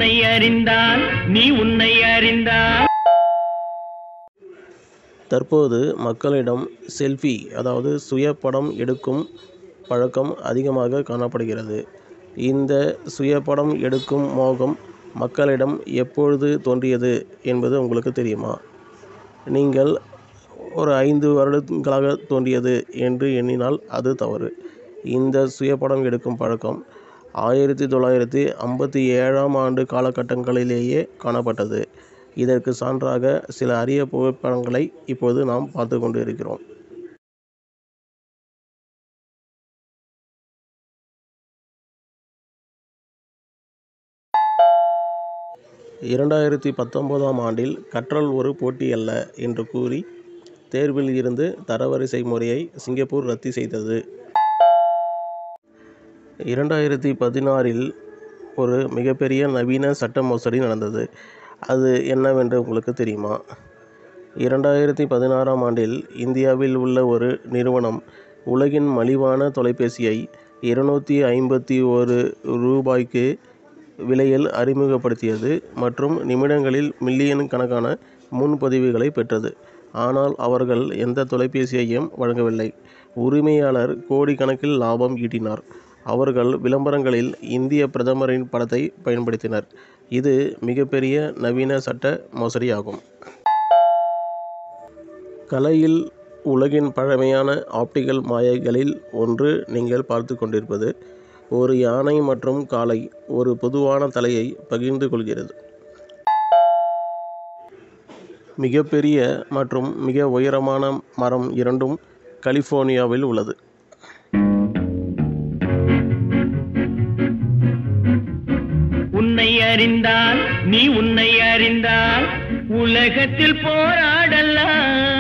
உன்னை அறிந்தால் நீ உன்னை அறிந்தால் தற்போது மக்களிடம் செல்ஃபி அதாவது சுயப்படம் எடுக்கும் பழக்கம் அதிகமாக காணப்படுகிறது இந்த சுயப்படம் எடுக்கும் மோகம் மக்களிடம் எப்பொழுது தோன்றியது என்பது உங்களுக்கு தெரியுமா நீங்கள் ஒரு ஐந்து வருடங்களாக தோன்றியது என்று எண்ணினால் அது தவறு இந்த சுயப்படம் எடுக்கும் பழக்கம் ஆயிரத்தி தொள்ளாயிரத்தி ஐம்பத்தி ஏழாம் ஆண்டு காலகட்டங்களிலேயே காணப்பட்டது இதற்கு சான்றாக சில அரிய புகைப்படங்களை இப்போது நாம் பார்த்து கொண்டு இருக்கிறோம் இரண்டாயிரத்தி பத்தொன்பதாம் ஆண்டில் கற்றல் ஒரு போட்டி அல்ல என்று கூறி தேர்வில் இருந்து தரவரிசை முறையை சிங்கப்பூர் ரத்து செய்தது இரண்டாயிரத்தி பதினாறில் ஒரு மிகப்பெரிய நவீன சட்ட மோசடி நடந்தது அது என்னவென்று உங்களுக்கு தெரியுமா இரண்டாயிரத்தி பதினாறாம் ஆண்டில் இந்தியாவில் உள்ள ஒரு நிறுவனம் உலகின் மலிவான தொலைபேசியை இருநூற்றி ஐம்பத்தி ஒரு ரூபாய்க்கு விலையில் அறிமுகப்படுத்தியது மற்றும் நிமிடங்களில் மில்லியன் கணக்கான முன்பதிவுகளை பெற்றது ஆனால் அவர்கள் எந்த தொலைபேசியையும் வழங்கவில்லை உரிமையாளர் கோடிக்கணக்கில் லாபம் ஈட்டினார் அவர்கள் விளம்பரங்களில் இந்திய பிரதமரின் படத்தை பயன்படுத்தினர் இது மிகப்பெரிய நவீன சட்ட மோசடியாகும் கலையில் உலகின் பழமையான ஆப்டிகல் மாயைகளில் ஒன்று நீங்கள் பார்த்து கொண்டிருப்பது ஒரு யானை மற்றும் காளை ஒரு பொதுவான தலையை பகிர்ந்து கொள்கிறது மிகப்பெரிய மற்றும் மிக உயரமான மரம் இரண்டும் கலிஃபோர்னியாவில் உள்ளது உன்னை அறிந்தால் நீ உன்னை அறிந்தால் உலகத்தில் போராடலாம்